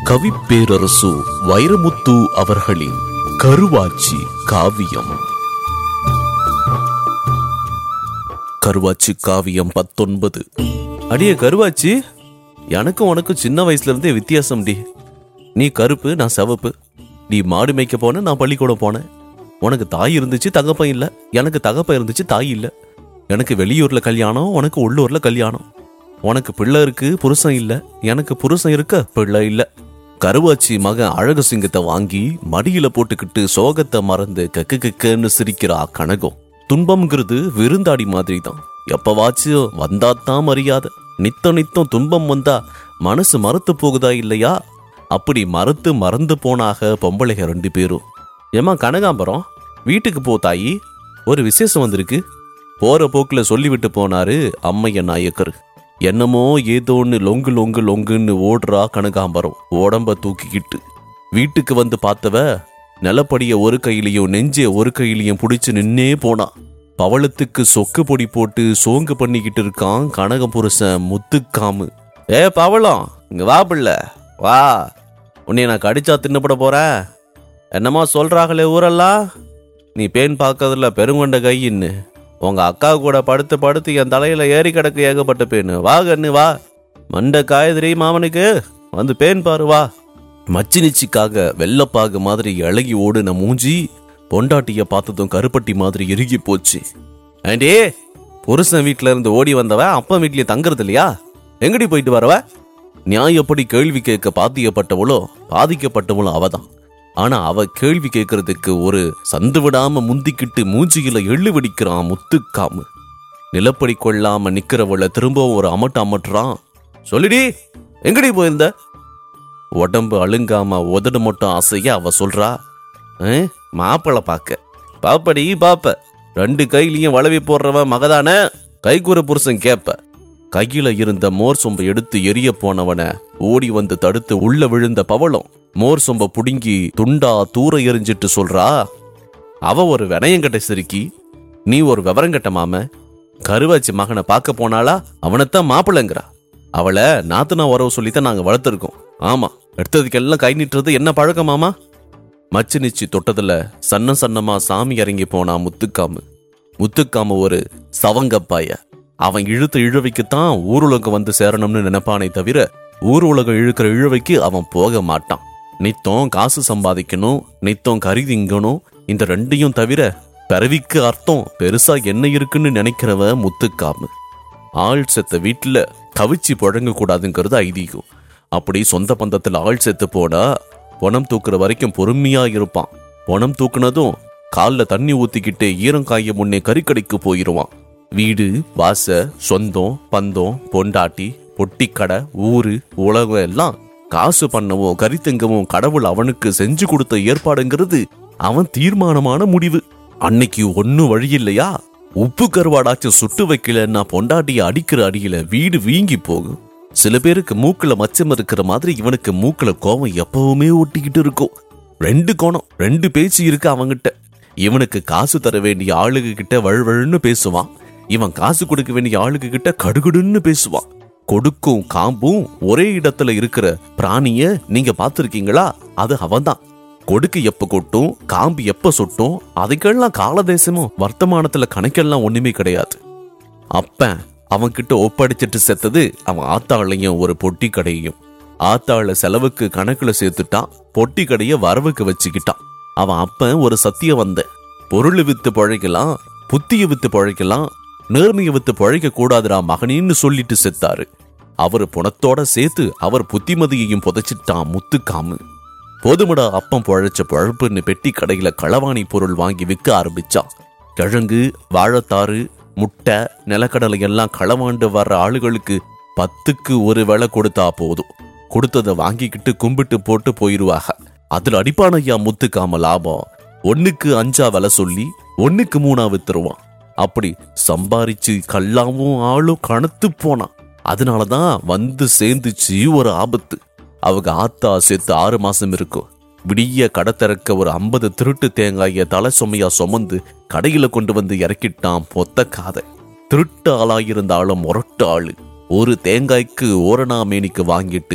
கவிப்பேரரசு வைரமுத்து அவர்களின் கருவாச்சி காவியம் கருவாச்சி காவியம் பத்தொன்பது அடியே கருவாச்சி எனக்கும் உனக்கும் சின்ன வயசுல இருந்தே வித்தியாசம் டி நீ கருப்பு நான் சிவப்பு நீ மாடு மேய்க்க போன நான் பள்ளிக்கூடம் போனேன் உனக்கு தாய் இருந்துச்சு தகப்பன் இல்ல எனக்கு தகப்பன் இருந்துச்சு தாய் இல்ல எனக்கு வெளியூர்ல கல்யாணம் உனக்கு உள்ளூர்ல கல்யாணம் உனக்கு பிள்ளை இருக்கு புருஷன் இல்ல எனக்கு புருஷன் இருக்க பிள்ளை இல்ல கருவாச்சி மகன் அழகு சிங்கத்தை வாங்கி மடியில போட்டுக்கிட்டு சோகத்தை மறந்து கக்கு கக்குன்னு சிரிக்கிறா கனகம் துன்பம்ங்கிறது விருந்தாடி மாதிரி தான் எப்பவாச்சும் வந்தாத்தான் மரியாதை நித்தம் நித்தம் துன்பம் வந்தா மனசு மறுத்து போகுதா இல்லையா அப்படி மறுத்து மறந்து போனாக பொம்பளைக ரெண்டு பேரும் ஏமா கனகாம்பரம் வீட்டுக்கு போ தாயி ஒரு விசேஷம் வந்திருக்கு போற போக்குல சொல்லிவிட்டு போனாரு அம்மைய நாயக்கர் என்னமோ ஏதோன்னு லொங்கு லொங்கு லொங்குன்னு ஓடுறா கனகாம்பரம் உடம்ப தூக்கிக்கிட்டு வீட்டுக்கு வந்து பார்த்தவ நிலப்படிய ஒரு கையிலையும் நெஞ்ச ஒரு கையிலையும் பிடிச்சு நின்னே போனா பவளத்துக்கு சொக்கு பொடி போட்டு சோங்கு பண்ணிக்கிட்டு இருக்கான் கனக புருஷன் முத்துக்காமு ஏ பவளம் இங்க வா பிள்ளை வா உன்னை நான் கடிச்சா தின்னப்பட போறேன் என்னமா சொல்றாங்களே ஊரெல்லாம் நீ பேன் பார்க்கறதுல பெருங்கொண்ட கையின்னு உங்க அக்கா கூட படுத்து படுத்து என் தலையில ஏறி கிடக்கு ஏகப்பட்ட பேனு வா கண்ணு வா மண்டை காயதிரி மாமனுக்கு வந்து பேன் பாரு வா மச்சினிச்சிக்காக வெள்ளப்பாகு மாதிரி இழகி ஓடுன மூஞ்சி பொண்டாட்டிய பார்த்ததும் கருப்பட்டி மாதிரி இறுகி போச்சு ஆண்டி புருஷன் வீட்ல இருந்து ஓடி வந்தவன் அப்பன் வீட்லயே தங்குறது இல்லையா எங்கடி போயிட்டு வரவ நியாயப்படி கேள்வி கேட்க பாத்தியப்பட்டவளோ பாதிக்கப்பட்டவளும் அவதான் ஆனா அவ கேள்வி கேட்கறதுக்கு ஒரு சந்து விடாம முந்திக்கிட்டு மூஞ்சியில எள்ளு வெடிக்கிறான் முத்துக்காமு நிலப்படி கொள்ளாம நிக்கிறவள திரும்பவும் ஒரு அமட்டு அமட்டுறான் சொல்லிடி எங்கடி போயிருந்த உடம்பு அழுங்காம உதடு மட்டும் அசைய அவ சொல்றா மாப்பிள பாக்க பாப்படி பாப்ப ரெண்டு கையிலையும் வளவி போடுறவன் மகதான கைக்கூற புருஷன் கேப்ப கையில இருந்த மோர் சொம்பை எடுத்து எரிய போனவன ஓடி வந்து தடுத்து உள்ள விழுந்த பவளம் மோர் சொம்ப புடுங்கி துண்டா தூர எரிஞ்சிட்டு சொல்றா அவ ஒரு வினயங்கட்ட சிரிக்கி நீ ஒரு விவரங்கட்ட மாம கருவாச்சி மகனை பார்க்க போனாளா அவனைத்தான் மாப்பிள்ளைங்கிறா அவளை நாத்துனா உறவு சொல்லித்தான் நாங்க வளர்த்துருக்கோம் ஆமா எடுத்ததுக்கெல்லாம் கை நீட்டுறது என்ன பழக்கம் மாமா மச்சு நிச்சி தொட்டதுல சன்ன சன்னமா சாமி இறங்கி போனா முத்துக்காமு முத்துக்காமு ஒரு சவங்கப்பாய அவன் இழுத்த இழுவைக்குத்தான் ஊருலகம் வந்து சேரணும்னு நினைப்பானே தவிர ஊர் உலகம் இழுக்கிற இழுவைக்கு அவன் போக மாட்டான் நித்தம் காசு சம்பாதிக்கணும் நித்தம் கறி திங்கணும் இந்த ரெண்டையும் தவிர பிறவிக்கு அர்த்தம் பெருசா என்ன இருக்குன்னு நினைக்கிறவ முத்துக்காமு ஆள் செத்த வீட்டுல கவிச்சி புழங்க கூடாதுங்கிறது ஐதீகம் அப்படி சொந்த பந்தத்துல ஆள் செத்து போனா பொணம் தூக்குற வரைக்கும் பொறுமையா இருப்பான் பொணம் தூக்குனதும் கால்ல தண்ணி ஊத்திக்கிட்டு ஈரம் காய முன்னே கறிக்கடைக்கு போயிருவான் வீடு வாச சொந்தம் பந்தம் பொண்டாட்டி பொட்டிக்கடை ஊரு உலகம் எல்லாம் காசு பண்ணவும் கறித்தங்கவும் கடவுள் அவனுக்கு செஞ்சு கொடுத்த ஏற்பாடுங்கிறது அவன் தீர்மானமான முடிவு அன்னைக்கு ஒன்னும் வழி இல்லையா உப்பு கருவாடாச்சும் சுட்டு வைக்கலன்னா பொண்டாட்டிய அடிக்கிற அடியில வீடு வீங்கி போகும் சில பேருக்கு மூக்குல மச்சம் இருக்கிற மாதிரி இவனுக்கு மூக்குல கோவம் எப்பவுமே ஒட்டிக்கிட்டு இருக்கும் ரெண்டு கோணம் ரெண்டு பேச்சு இருக்கு அவங்கிட்ட இவனுக்கு காசு தர வேண்டிய ஆளுக கிட்ட வழுவழுன்னு பேசுவான் இவன் காசு கொடுக்க வேண்டிய ஆளுக கிட்ட கடுகுடுன்னு பேசுவான் கொடுக்கும் காம்பும் ஒரே இடத்துல இருக்கிற பிராணிய நீங்க பார்த்திருக்கீங்களா அது அவன்தான் கொடுக்கு எப்ப கொட்டும் காம்பு எப்ப சொட்டும் அதுக்கெல்லாம் காலதேசமும் வர்த்தமானத்துல கணக்கெல்லாம் ஒண்ணுமே கிடையாது அப்பன் அவன்கிட்ட ஒப்படைச்சிட்டு செத்தது அவன் ஆத்தாளையும் ஒரு பொட்டி கடையையும் ஆத்தாள செலவுக்கு கணக்குல சேர்த்துட்டான் பொட்டி கடைய வரவுக்கு வச்சுக்கிட்டான் அவன் அப்பன் ஒரு சத்திய வந்த பொருள் வித்து பழைக்கலாம் புத்திய வித்து பழைக்கலாம் நேர்மையை வித்து பழைக்க கூடாதுடா மகனின்னு சொல்லிட்டு செத்தாரு அவர் புணத்தோட சேர்த்து அவர் புத்திமதியையும் புதைச்சிட்டான் முத்துக்காமு போதுமடா அப்பம் பழைச்ச பழப்புன்னு பெட்டி கடையில களவாணி பொருள் வாங்கி விற்க ஆரம்பிச்சான் கிழங்கு வாழைத்தாறு முட்டை நிலக்கடலை எல்லாம் களவாண்டு வர்ற ஆளுகளுக்கு பத்துக்கு ஒரு வேலை கொடுத்தா போதும் கொடுத்ததை வாங்கிக்கிட்டு கும்பிட்டு போட்டு போயிருவாங்க அதுல அடிப்பானையா முத்துக்காம லாபம் ஒண்ணுக்கு அஞ்சா விலை சொல்லி ஒண்ணுக்கு மூணா வித்துருவான் அப்படி சம்பாரிச்சு கல்லாவும் ஆளும் கணத்து போனான் அதனாலதான் வந்து சேர்ந்துச்சு ஒரு ஆபத்து அவங்க ஆத்தா செத்து ஆறு மாசம் இருக்கும் விடிய கடை திறக்க ஒரு ஐம்பது திருட்டு தேங்காய தலை சுமையா சுமந்து கடையில கொண்டு வந்து இறக்கிட்டான் பொத்த காதை திருட்டு ஆளாயிருந்த ஆளும் முரட்டு ஆளு ஒரு தேங்காய்க்கு ஓரணா மேனிக்கு வாங்கிட்டு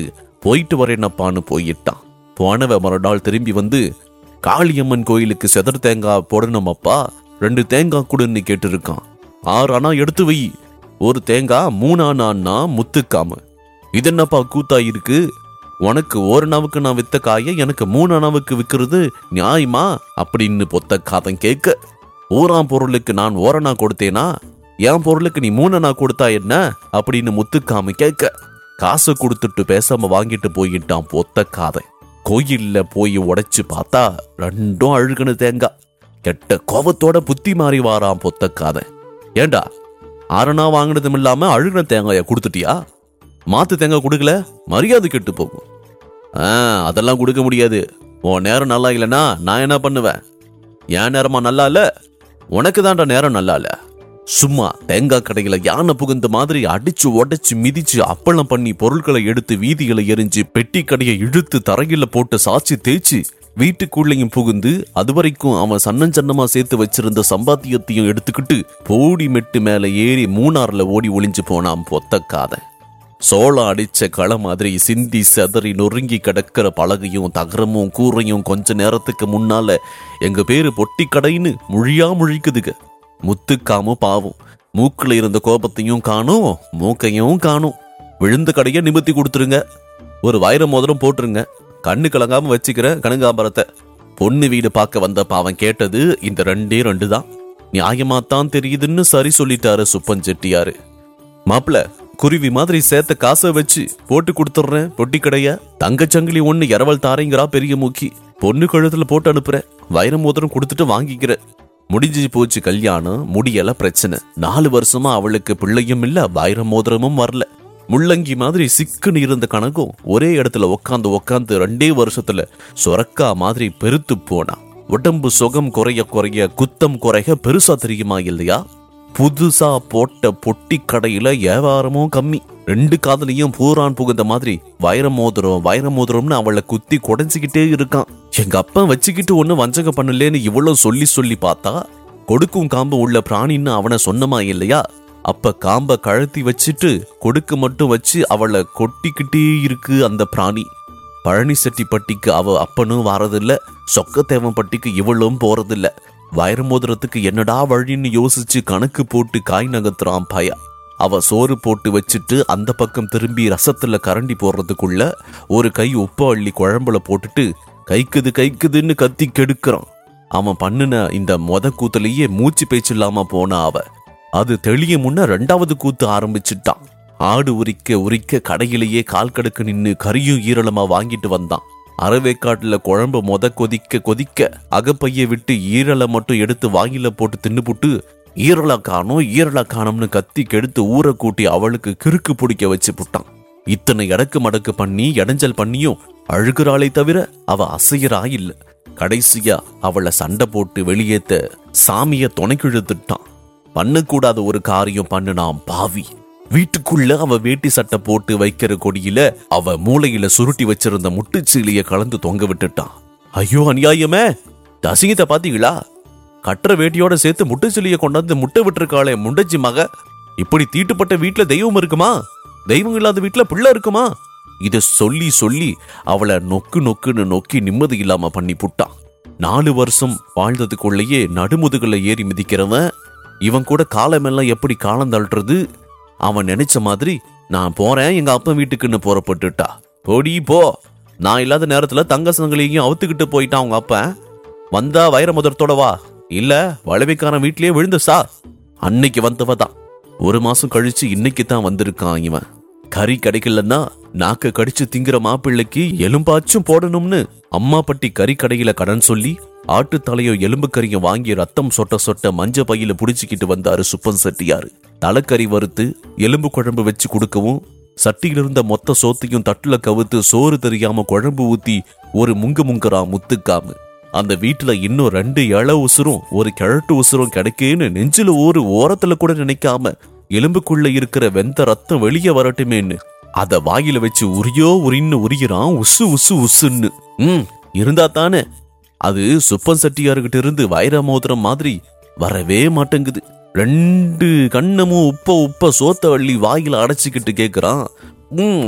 போயிட்டு வரேனப்பான்னு போயிட்டான் போனவ மறுநாள் திரும்பி வந்து காளியம்மன் கோயிலுக்கு செதர் தேங்காய் போடணுமப்பா ரெண்டு தேங்காய் கொடுன்னு கேட்டிருக்கான் ஆறு அணா எடுத்து வை ஒரு தேங்காய் மூணானான்னா முத்துக்காம இது என்னப்பா கூத்தா இருக்கு உனக்கு ஒரு அணாவுக்கு நான் வித்த காயை எனக்கு மூணு அணாவுக்கு விற்கிறது நியாயமா அப்படின்னு பொத்த காதன் கேட்க ஊராம் பொருளுக்கு நான் ஓரணா கொடுத்தேனா என் பொருளுக்கு நீ மூணனா கொடுத்தா என்ன அப்படின்னு முத்துக்காம கேட்க காசை கொடுத்துட்டு பேசாம வாங்கிட்டு போயிட்டான் பொத்த காதை கோயில்ல போய் உடைச்சு பார்த்தா ரெண்டும் அழுகுன தேங்காய் கெட்ட கோபத்தோட புத்தி மாறி வாராம் பொத்த காதை ஏண்டா அரணா வாங்கினதும் இல்லாம அழுகுன தேங்காய கொடுத்துட்டியா மாத்து தேங்காய் கொடுக்கல மரியாதை கெட்டு போகும் ஆ அதெல்லாம் கொடுக்க முடியாது உன் நேரம் நல்லா இல்லைன்னா நான் என்ன பண்ணுவேன் என் நேரமா நல்லா இல்ல உனக்கு தான்டா நேரம் நல்லா இல்ல சும்மா தேங்காய் கடையில யானை புகுந்த மாதிரி அடிச்சு உடைச்சு மிதிச்சு அப்பளம் பண்ணி பொருட்களை எடுத்து வீதிகளை எரிஞ்சு பெட்டி கடையை இழுத்து தரையில போட்டு சாச்சி தேய்ச்சி வீட்டுக்குள்ளேயும் புகுந்து அதுவரைக்கும் அவன் சன்னஞ்சன்னமா சேர்த்து வச்சிருந்த சம்பாத்தியத்தையும் எடுத்துக்கிட்டு போடி மெட்டு மேல ஏறி மூணார்ல ஓடி ஒளிஞ்சு போனான் பொத்தக்காத சோளம் அடிச்ச களை மாதிரி சிந்தி செதறி நொறுங்கி கிடக்கிற பலகையும் தகரமும் கூரையும் கொஞ்ச நேரத்துக்கு முன்னால எங்க பேரு பொட்டி கடைன்னு முழியா முழிக்குதுங்க முத்துக்காம பாவம் மூக்குல இருந்த கோபத்தையும் காணும் மூக்கையும் காணும் விழுந்த கடையை நிமித்தி கொடுத்துருங்க ஒரு வைர மோதிரம் போட்டுருங்க கண்ணு கலங்காம வச்சுக்கிற கணுகாம்பரத்தை பொண்ணு வீடு பார்க்க வந்த பாவம் கேட்டது இந்த ரெண்டே ரெண்டு தான் நியாயமாத்தான் தெரியுதுன்னு சரி சொல்லிட்டாரு சுப்பன் செட்டியாரு மாப்பிள குருவி மாதிரி சேர்த்த காசை வச்சு போட்டு கொடுத்துட்றேன் பொட்டி கடைய தங்கச்சங்கிலி ஒண்ணு இரவல் தாரேங்கிறா பெரிய மூக்கி பொண்ணு கழுத்துல போட்டு அனுப்புறேன் வைர மோதிரம் கொடுத்துட்டு வாங்கிக்கிறேன் முடிஞ்சு போச்சு கல்யாணம் முடியல பிரச்சனை நாலு வருஷமா அவளுக்கு பிள்ளையும் இல்ல வைர மோதிரமும் வரல முள்ளங்கி மாதிரி சிக்குன்னு இருந்த கணக்கும் ஒரே இடத்துல உக்காந்து உக்காந்து ரெண்டே வருஷத்துல சொரக்கா மாதிரி பெருத்து போனா உடம்பு சுகம் குறைய குறைய குத்தம் குறைய பெருசா தெரியுமா இல்லையா புதுசா போட்ட பொட்டி கடையில வியாபாரமும் கம்மி ரெண்டு காதலையும் பூரான் புகுந்த மாதிரி வைர மோதிரம் வைர மோதிரம்னு அவளை குத்தி குடைஞ்சிக்கிட்டே இருக்கான் எங்க அப்பா வச்சுக்கிட்டு ஒண்ணு வஞ்சகம் பண்ணலேன்னு இவ்வளவு சொல்லி சொல்லி பார்த்தா கொடுக்கும் காம்பு உள்ள பிராணின்னு அவனை சொன்னமா இல்லையா அப்ப காம்ப கழத்தி வச்சுட்டு கொடுக்கு மட்டும் வச்சு அவளை கொட்டிக்கிட்டே இருக்கு அந்த பிராணி பழனி செட்டிப்பட்டிக்கு அவ அப்பனும் வாரதில்ல சொக்கத்தேவன் பட்டிக்கு இவளும் போறதில்ல வைர மோதிரத்துக்கு என்னடா வழின்னு யோசிச்சு கணக்கு போட்டு காய் நகர்த்துறான் பயா அவ சோறு போட்டு வச்சுட்டு அந்த பக்கம் திரும்பி ரசத்துல கரண்டி போடுறதுக்குள்ள ஒரு கை உப்பு அள்ளி குழம்புல போட்டுட்டு கைக்குது கைக்குதுன்னு கத்தி கெடுக்கிறான் அவன் பண்ணுன இந்த மொத கூத்துலயே மூச்சு பேச்சு இல்லாம போனா அவ அது தெளிய முன்ன ரெண்டாவது கூத்து ஆரம்பிச்சிட்டான் ஆடு உரிக்க உரிக்க கடையிலேயே கால் கடுக்க நின்னு கரியும் ஈரலமா வாங்கிட்டு வந்தான் அறவேக்காட்டுல குழம்பு மொத கொதிக்க கொதிக்க அகப்பைய விட்டு ஈரலை மட்டும் எடுத்து வாயில போட்டு தின்னுபுட்டு ஈரலை காணோம் ஈரலை காணோம்னு கத்தி கெடுத்து ஊரை கூட்டி அவளுக்கு கிறுக்கு பிடிக்க வச்சு புட்டான் இத்தனை எடக்கு மடக்கு பண்ணி இடைஞ்சல் பண்ணியும் அழுகிறாளே தவிர அவ அசையறா இல்ல கடைசியா அவளை சண்டை போட்டு வெளியேத்த சாமிய துணைக்கிழுத்துட்டான் பண்ணக்கூடாத ஒரு காரியம் பண்ணுனான் பாவி வீட்டுக்குள்ள அவ வேட்டி சட்டை போட்டு வைக்கிற கொடியில அவ மூளையில சுருட்டி வச்சிருந்த முட்டுச்சீலிய கலந்து தொங்க விட்டுட்டான் ஐயோ அநியாயமே தசிங்கத்தை பாத்தீங்களா கட்டுற வேட்டியோட சேர்த்து முட்டுச்சீலிய கொண்டாந்து முட்டை விட்டுருக்காளே முண்டச்சி மக இப்படி தீட்டுப்பட்ட வீட்டுல தெய்வம் இருக்குமா தெய்வம் இல்லாத வீட்டுல பிள்ளை இருக்குமா இத சொல்லி சொல்லி அவளை நொக்கு நொக்குன்னு நொக்கி நிம்மதி இல்லாம பண்ணி புட்டான் நாலு வருஷம் வாழ்ந்ததுக்குள்ளேயே நடுமுதுகுல ஏறி மிதிக்கிறவன் இவன் கூட காலமெல்லாம் எப்படி காலம் தள்ளுறது அவன் நினைச்ச மாதிரி நான் போறேன் எங்க அப்பா வீட்டுக்குன்னு புறப்பட்டுட்டா போடி போ நான் இல்லாத நேரத்துல தங்க சங்கிலியையும் அவுத்துக்கிட்டு போயிட்டான் அவங்க அப்பன் வந்தா வைர முதரத்தோட வா இல்ல வளவைக்காரன் வீட்லயே விழுந்து சா அன்னைக்கு வந்தவ தான் ஒரு மாசம் கழிச்சு இன்னைக்கு தான் வந்திருக்கான் இவன் கறி கிடைக்கலன்னா நாக்க கடிச்சு திங்கிற மாப்பிள்ளைக்கு எலும்பாச்சும் போடணும்னு அம்மாப்பட்டி கறி கடையில கடன் சொல்லி ஆட்டு தலையும் எலும்பு கறியும் வாங்கி ரத்தம் சொட்ட சொட்ட மஞ்ச பையில புடிச்சுக்கிட்டு வந்தாரு சுப்பன் செட்டியாரு தலைக்கறி வறுத்து எலும்பு குழம்பு வச்சு கொடுக்கவும் சட்டியில இருந்த மொத்த சோத்தையும் தட்டுல கவுத்து சோறு தெரியாம குழம்பு ஊத்தி ஒரு முங்கு முங்குறா முத்துக்காமு அந்த வீட்டுல இன்னும் ரெண்டு இள உசுரும் ஒரு கிழட்டு உசுரும் கிடைக்கேன்னு நெஞ்சில ஒரு ஓரத்துல கூட நினைக்காம எலும்புக்குள்ள இருக்கிற வெந்த ரத்தம் வெளியே வரட்டுமேன்னு அத வாயில வச்சு உரியோ உரின்னு உரிகிறான் உசு உசு உசுன்னு ம் இருந்தா தானே அது சுப்பன் செட்டியார்கிட்ட இருந்து வைர மோதிரம் மாதிரி வரவே மாட்டேங்குது ரெண்டு கண்ணமும் உப்ப உப்ப சோத்த அள்ளி வாயில அடைச்சிக்கிட்டு கேக்குறான் ம்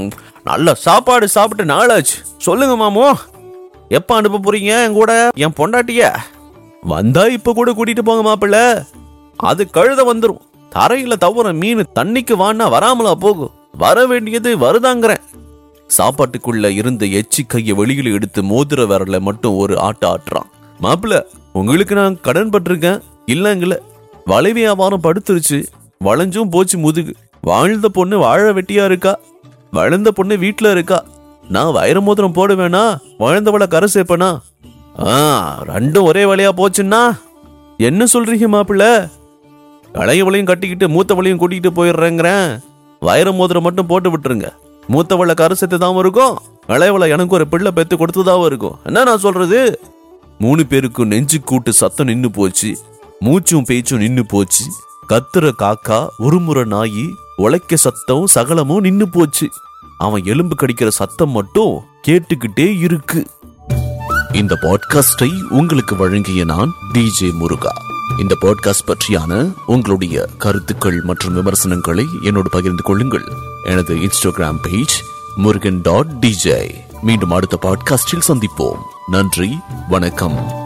நல்ல சாப்பாடு சாப்பிட்டு நாளாச்சு சொல்லுங்க மாமோ எப்ப அனுப்ப போறீங்க என் கூட என் பொண்டாட்டிய வந்தா இப்ப கூட கூட்டிட்டு போங்க மாப்பிள்ள அது கழுத வந்துரும் தரையில தவற மீன் தண்ணிக்கு வான்னா வராமலா போகும் வர வேண்டியது வருதாங்கிறேன் சாப்பாட்டுக்குள்ள இருந்த எச்சி கைய வெளியில எடுத்து மோதிர விரல மட்டும் ஒரு ஆட்ட ஆட்டுறான் மாப்பிள்ள உங்களுக்கு நான் கடன் பட்டிருக்கேன் இல்லைங்கள வலை வியாபாரம் படுத்துருச்சு வளைஞ்சும் போச்சு முதுகு வாழ்ந்த பொண்ணு வாழ வெட்டியா இருக்கா வளர்ந்த பொண்ணு வீட்டுல இருக்கா நான் வைர மோதிரம் போட வேணா வாழ்ந்தவளை கரை சேர்ப்பனா ஆ ரெண்டும் ஒரே வழியா போச்சுன்னா என்ன சொல்றீங்க மாப்பிள்ள இளையவளையும் கட்டிக்கிட்டு மூத்தவளையும் கூட்டிகிட்டு போயிடுறேங்கிறேன் வைர மோதிரம் மட்டும் போட்டு விட்டுருங்க மூத்தவளை கரை சேர்த்து தான் இருக்கும் இளையவளை எனக்கு ஒரு பிள்ளை பெத்து கொடுத்ததாவும் இருக்கும் என்ன நான் சொல்றது மூணு பேருக்கும் நெஞ்சு கூட்டு சத்தம் நின்னு போச்சு மூச்சும் பேச்சும் நின்னு போச்சு கத்துற காக்கா உருமுறை நாயி உழைக்க சத்தம் சகலமும் நின்னு போச்சு அவன் எலும்பு கடிக்கிற சத்தம் மட்டும் கேட்டுக்கிட்டே இருக்கு இந்த பாட்காஸ்டை உங்களுக்கு வழங்கிய நான் டிஜே முருகா இந்த பாட்காஸ்ட் பற்றியான உங்களுடைய கருத்துக்கள் மற்றும் விமர்சனங்களை என்னோடு பகிர்ந்து கொள்ளுங்கள் எனது Instagram page Murugan dot D J மீண்டும் அடுத்த பாட்காஸ்டில் சந்திப்போம் நன்றி வணக்கம்